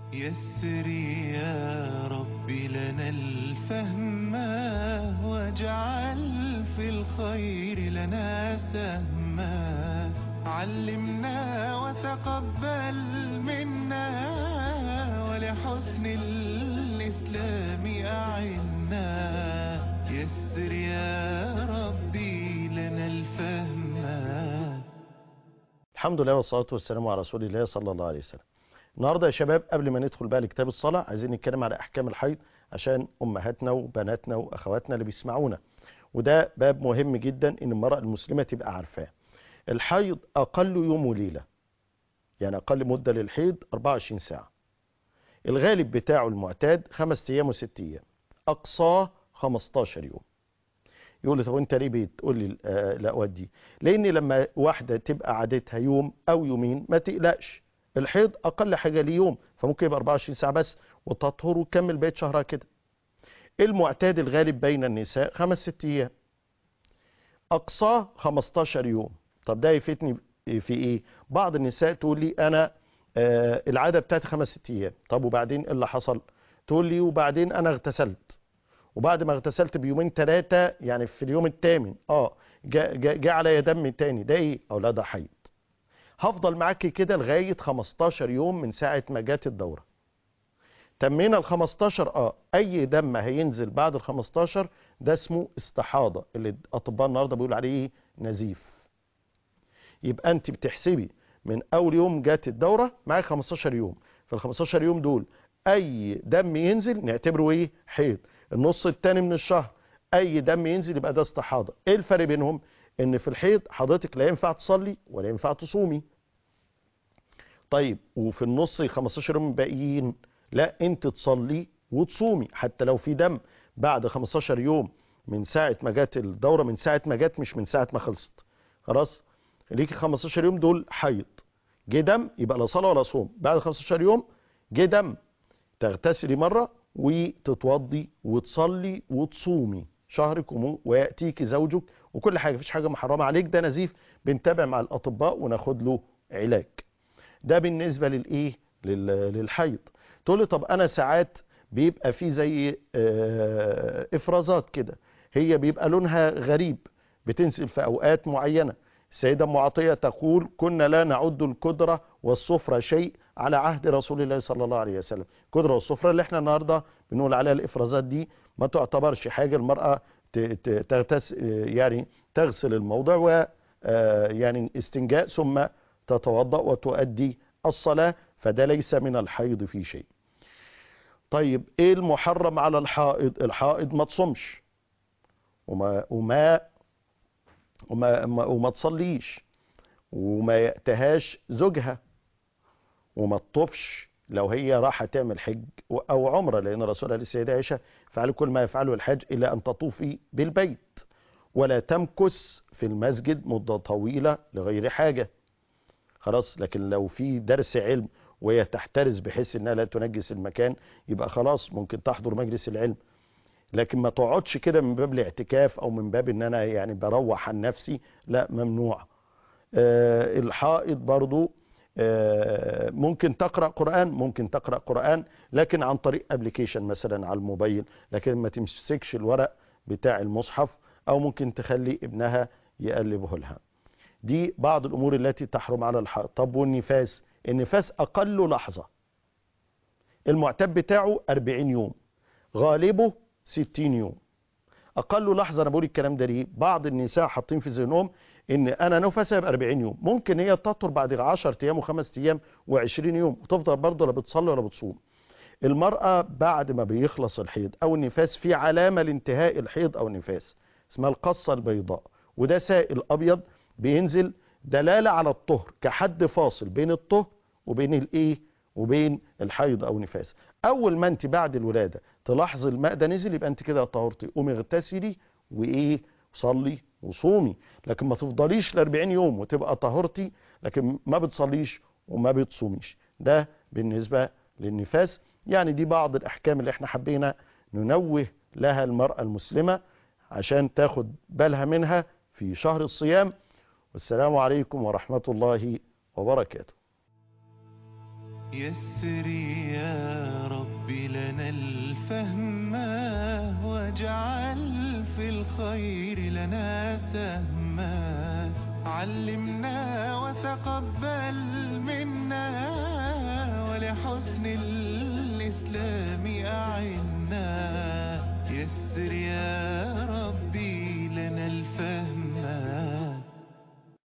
يسر يا رب لنا الفهم واجعل في الخير لنا سهما علمنا وتقبل منا ولحسن الإسلام أعنا يسر يا ربي لنا الفهم الحمد لله والصلاة والسلام على رسول الله صلى الله عليه وسلم النهاردة يا شباب قبل ما ندخل بقى لكتاب الصلاة عايزين نتكلم على أحكام الحيض عشان أمهاتنا وبناتنا وأخواتنا اللي بيسمعونا وده باب مهم جدا إن المرأة المسلمة تبقى عارفاه الحيض أقل يوم وليلة يعني أقل مدة للحيض 24 ساعة الغالب بتاعه المعتاد خمس أيام وست أيام أقصاه 15 يوم يقول لي طب انت ليه بتقول لي آه، الاوقات دي لان لما واحده تبقى عادتها يوم او يومين ما تقلقش الحيض اقل حاجه ليه يوم فممكن يبقى 24 ساعه بس وتطهر وتكمل بقيه شهرها كده المعتاد الغالب بين النساء خمس ست ايام اقصاه 15 يوم طب ده يفيدني في ايه بعض النساء تقول لي انا آه العاده بتاعتي خمس ست ايام طب وبعدين ايه اللي حصل تقول لي وبعدين انا اغتسلت وبعد ما اغتسلت بيومين ثلاثه يعني في اليوم الثامن اه جاء جا جا عليا دم تاني ده ايه او لا ده حيض هفضل معاكي كده لغايه 15 يوم من ساعه ما جت الدوره تمينا ال 15 اه اي دم هينزل بعد ال 15 ده اسمه استحاضه اللي الاطباء النهارده بيقولوا عليه ايه نزيف يبقى انت بتحسبي من اول يوم جت الدوره معاك 15 يوم في ال 15 يوم دول اي دم ينزل نعتبره ايه حيض النص التاني من الشهر اي دم ينزل يبقى ده استحاضه ايه الفرق بينهم ان في الحيض حضرتك لا ينفع تصلي ولا ينفع تصومي طيب وفي النص 15 يوم باقيين لا انت تصلي وتصومي حتى لو في دم بعد 15 يوم من ساعه ما جت الدوره من ساعه ما جت مش من ساعه ما خلصت خلاص ليكي 15 يوم دول حيض جه دم يبقى لا صلاه ولا صوم بعد 15 يوم جه دم تغتسلي مره وتتوضي وتصلي وتصومي شهرك وم- وياتيك زوجك وكل حاجه مفيش حاجه محرمه عليك ده نزيف بنتابع مع الاطباء وناخد له علاج ده بالنسبه للايه لل- للحيض تقول لي طب انا ساعات بيبقى في زي آه، افرازات كده هي بيبقى لونها غريب بتنزل في اوقات معينه السيده ام عطيه تقول كنا لا نعد الكدره والصفرة شيء على عهد رسول الله صلى الله عليه وسلم الكدره والصفرة اللي احنا النهارده بنقول عليها الافرازات دي ما تعتبرش حاجه المراه ت- ت- تغتس يعني تغسل الموضع و آه، يعني استنجاء ثم تتوضا وتؤدي الصلاه فده ليس من الحيض في شيء طيب ايه المحرم على الحائض الحائض ما تصومش وما وما وما وما, وما تصليش وما يأتهاش زوجها وما تطوفش لو هي راحة تعمل حج أو عمرة لأن الرسول قال للسيدة عائشة فعلوا كل ما يفعله الحج إلا أن تطوفي بالبيت ولا تمكث في المسجد مدة طويلة لغير حاجة خلاص لكن لو في درس علم وهي تحترز بحيث انها لا تنجس المكان يبقى خلاص ممكن تحضر مجلس العلم لكن ما تقعدش كده من باب الاعتكاف او من باب ان انا يعني بروح عن نفسي لا ممنوع آه الحائض برضو آه ممكن تقرا قران ممكن تقرا قران لكن عن طريق ابلكيشن مثلا على الموبايل لكن ما تمسكش الورق بتاع المصحف او ممكن تخلي ابنها يقلبه لها دي بعض الامور التي تحرم على الحائض طب والنفاس النفاس اقل لحظه المعتاد بتاعه 40 يوم غالبه 60 يوم اقل لحظه انا بقول الكلام ده ليه بعض النساء حاطين في ذهنهم ان انا نفسي يبقى 40 يوم ممكن هي تطهر بعد 10 ايام وخمس ايام و20 يوم وتفضل برضه لا بتصلي ولا بتصوم المراه بعد ما بيخلص الحيض او النفاس في علامه لانتهاء الحيض او النفاس اسمها القصه البيضاء وده سائل ابيض بينزل دلاله على الطهر كحد فاصل بين الطهر وبين الايه وبين الحيض او نفاس اول ما انت بعد الولاده تلاحظ الماء ده نزل يبقى انت كده طهرتي قومي اغتسلي وايه صلي وصومي لكن ما تفضليش ل 40 يوم وتبقى طهرتي لكن ما بتصليش وما بتصوميش ده بالنسبه للنفاس يعني دي بعض الاحكام اللي احنا حبينا ننوه لها المراه المسلمه عشان تاخد بالها منها في شهر الصيام والسلام عليكم ورحمه الله وبركاته يسر يا رب لنا الفهم واجعل